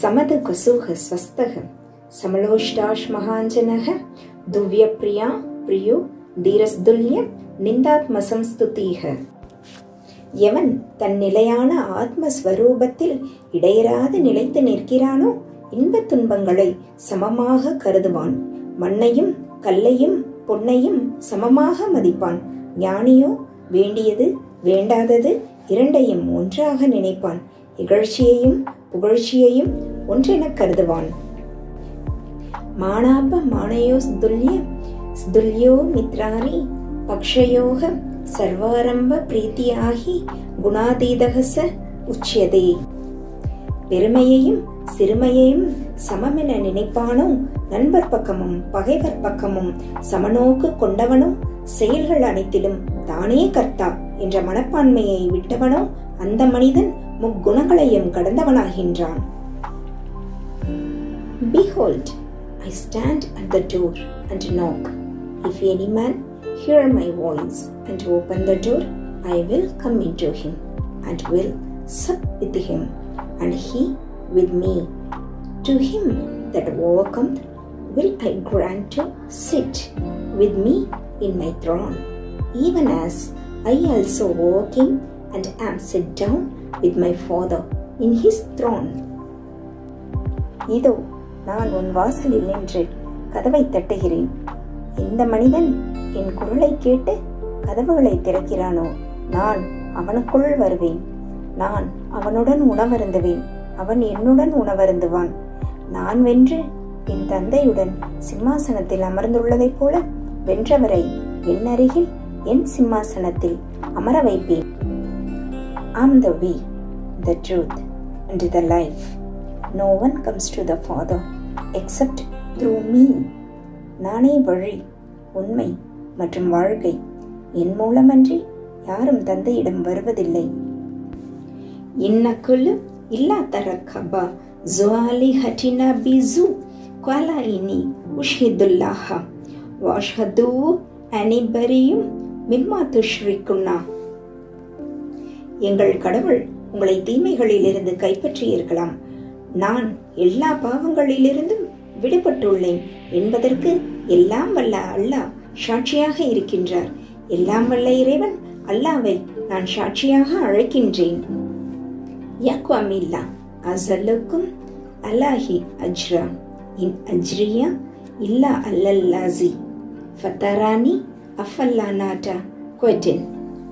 समद कुसुः स्वस्तः समलोष्टाश्महाञ्जनः दुव्यप्रिया प्रियो தீரஸ்துல்ய நிந்தாத்மசம்ஸ்துதீக எவன் தன் நிலையான ஆத்மஸ்வரூபத்தில் இடையராது நிலைத்து நிற்கிறானோ இன்பத் துன்பங்களை சமமாக கருதுவான் மண்ணையும் கல்லையும் பொன்னையும் சமமாக மதிப்பான் ஞானியோ வேண்டியது வேண்டாதது இரண்டையும் ஒன்றாக நினைப்பான் இகழ்ச்சியையும் புகழ்ச்சியையும் ஒன்றெனக் கருதுவான் மானாப மானயோ துல்லிய துல்யோ மித்ராரி பக்ஷயோக சர்வாரம்ப பிரீத்தியாகி குணாதீதக ச உச்சியதே பெருமையையும் சிறுமையையும் சமமென நினைப்பானோ நண்பர் பக்கமும் பகைவர் பக்கமும் சமநோக்கு கொண்டவனோ செயல்கள் அனைத்திலும் தானே கர்த்தா என்ற மனப்பான்மையை விட்டவனோ அந்த மனிதன் முக்குணங்களையும் கடந்தவனாகின்றான் Behold, I stand at the door and knock. If any man hear my voice and open the door, I will come into him and will sup with him, and he with me. To him that overcometh will I grant to sit with me in my throne, even as I also overcame and am set down with my Father in his throne. இதோ நான் உன் வாசலில் நின்று கதவை தட்டுகிறேன் இந்த மனிதன் என் குரலை கேட்டு கதவுகளை திறக்கிறானோ நான் அவனுக்குள் வருவேன் நான் அவனுடன் உணவருந்துவேன் அவன் என்னுடன் உணவருந்துவான் நான் வென்று என் தந்தையுடன் சிம்மாசனத்தில் அமர்ந்துள்ளதைப் போல வென்றவரை என் அருகில் என் சிம்மாசனத்தில் அமர வைப்பேன் am the way the truth and the life no one comes to the father except through me நானே வழி உண்மை மற்றும் வாழ்க்கை என் மூலமன்றி யாரும் தந்தையிடம் வருவதில்லை இன்னக்குழு இல்லா தரக்கபா ஜுவாலி ஹட்டினா பிசு குவாலா இனி உஷ்ஹிதுல்லாஹா வாஷ்ஹது அனிபரியும் மிம்மா துஷ்ரிக்குன்னா எங்கள் கடவுள் உங்களை தீமைகளிலிருந்து கைப்பற்றி இருக்கலாம் நான் எல்லா பாவங்களிலிருந்தும் விடுபட்டுள்ளேன் என்பதற்கு எல்லாம் வல்ல அல்லாஹ் சாட்சியாக இருக்கின்றார் எல்லாம் வல்ல இறைவன் அல்லாவை நான் சாட்சியாக அழைக்கின்றேன் யக்வமில்லா அசலுக்கும் அலாஹி அஜ்ரா இன் அஜ்ரியா இல்லா அல்லல்லாசி ஃபத்தரானி அஃபல்லா நாட்டா கொட்டின்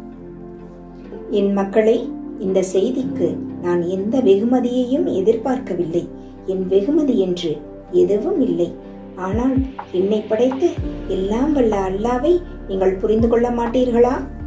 என் மக்களை இந்த செய்திக்கு நான் எந்த வெகுமதியையும் எதிர்பார்க்கவில்லை என் வெகுமதி என்று எதுவும் இல்லை ஆனால் என்னை படைத்த எல்லாம் வல்ல அல்லாவை நீங்கள் புரிந்து கொள்ள மாட்டீர்களா